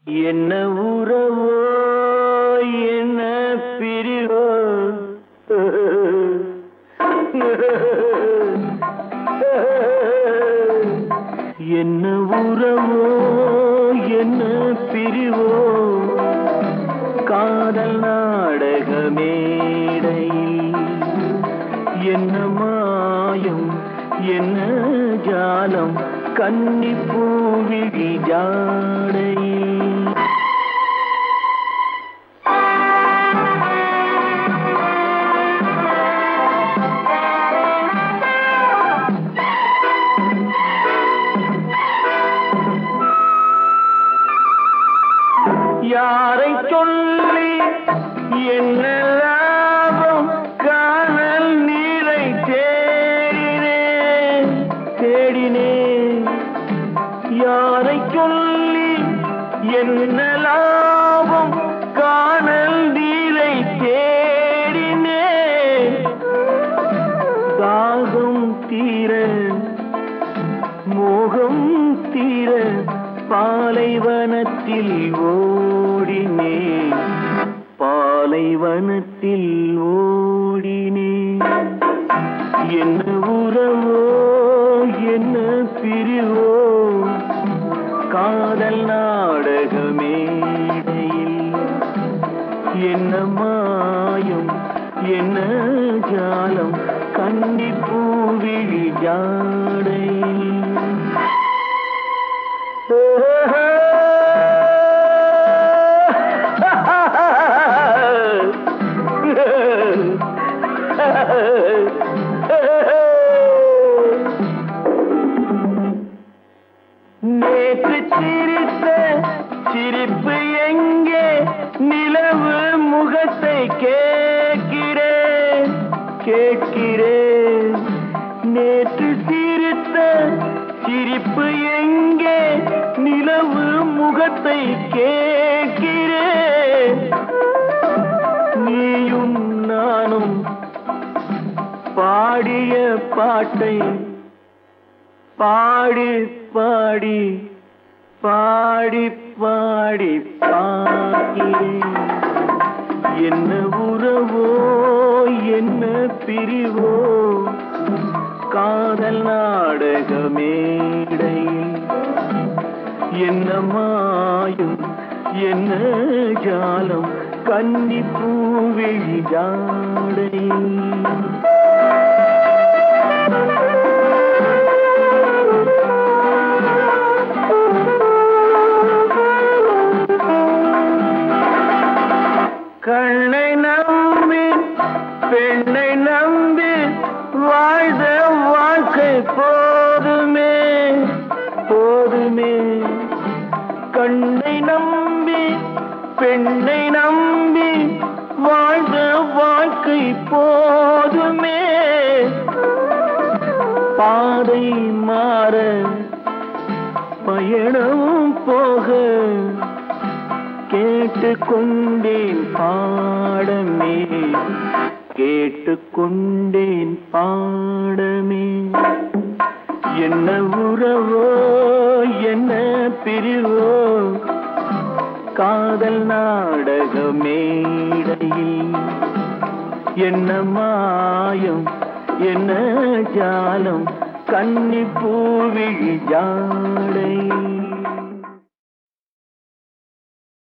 என்ன உறவோ என்ன பிரிவோ என்ன உறவோ என்ன பிரிவோ காதல் நாடக மேடையில் என்ன மாயம் என்ன ஜாலம் கன்னி பூவிழி ஜாடையில் யாரை சொல்லி என்ன லாபம் காணல் நீரை தேடினேன் தேடினேன் யாரை சொல்லி என்ன லாபம் காணல் நீரை தேடினேன் தாகம் தீர மோகம் தீர பாலைவனத்தில் ஓடினேன் பாலைவனத்தில் ஓடினேன் என்ன உறவோ என்ன பிரிவோ காதல் நாடக மேடையில் என்ன மாயம் என்ன ஜாலம் கன்னி பூவிழி ஜாடையில் நேற்று சிரித்த சிரிப்பு எங்கே நிலவு முகத்தை கேட்கிறேன் கேட்கிறேன் நேற்று சிரித்த சிரிப்பு எங்கே நிலவு முகத்தை கேட்கிறேன் நீயும் நானும் பாடிய பாட்டை பாடி பாடி பாடி பாடி பாக்கிறேன் என்ன உறவோ என்ன பிரிவோ காதல் நாடக மேடையில் என்ன மாயம் என்ன ஜாலம் கன்னி பூவிழி ஜாடையில் கண்ணை நம்பி பெண்ணை நம்பி வாழ்ந்த வாழ்க்கை போதுமே போதுமே கண்ணை நம்பி பெண்ணை நம்பி வாழ்ந்த வாழ்க்கை போதுமே பாதை மாற பயணம் போக கேட்டுக்கொண்டேன் பாடமே கேட்டுக்கொண்டேன் பாடமே என்ன உறவோ என்ன பிரிவோ காதல் நாடக மேடையில் என்ன மாயம் என்ன ஜாலம் கன்னி பூவிழி ஜாடை